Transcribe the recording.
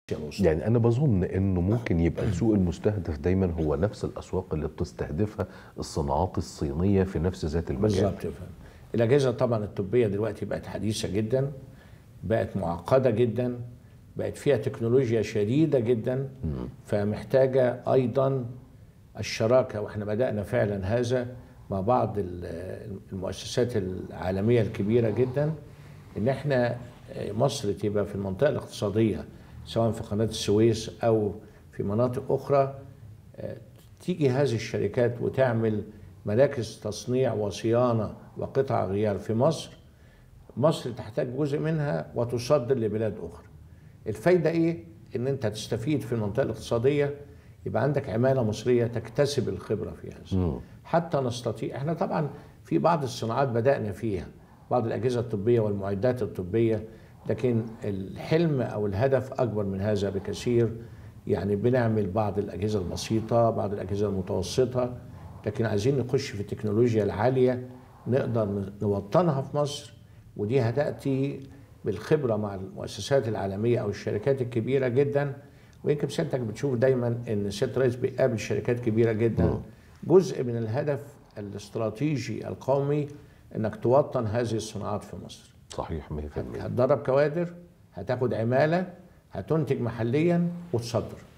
الوسطى يعني انا بظن انه ممكن يبقى السوق المستهدف دايما هو نفس الاسواق اللي بتستهدفها الصناعات الصينيه في نفس ذات المجال بالظبط يا فندم. الاجهزه طبعا الطبيه دلوقتي بقت حديثه جدا بقت معقده جدا بقت فيها تكنولوجيا شديده جدا فمحتاجه ايضا الشراكه واحنا بدانا فعلا هذا مع بعض ال- المؤسسات العالميه الكبيره جدا ان احنا مصر تبقى في المنطقه الاقتصاديه سواء في قناه السويس او في مناطق اخرى تيجي هذه الشركات وتعمل مراكز تصنيع وصيانه وقطع غيار في مصر مصر تحتاج جزء منها وتصدر لبلاد اخرى الفايده ايه ان انت تستفيد في المنطقه الاقتصاديه يبقى عندك عماله مصريه تكتسب الخبره في هذا حتى نستطيع احنا طبعا في بعض الصناعات بدانا فيها بعض الاجهزه الطبيه والمعدات الطبيه لكن الحلم او الهدف اكبر من هذا بكثير يعني بنعمل بعض الاجهزه البسيطه بعض الاجهزه المتوسطه لكن عايزين نخش في التكنولوجيا العاليه نقدر نوطنها في مصر ودي هتاتي بالخبره مع المؤسسات العالميه او الشركات الكبيره جدا ويمكن سيادتك بتشوف دايما ان سياده الرئيس بيقابل شركات كبيره جدا جزء من الهدف الاستراتيجي القومي انك توطن هذه الصناعات في مصر صحيح 100% هتدرب كوادر هتاخد عماله هتنتج محليا وتصدر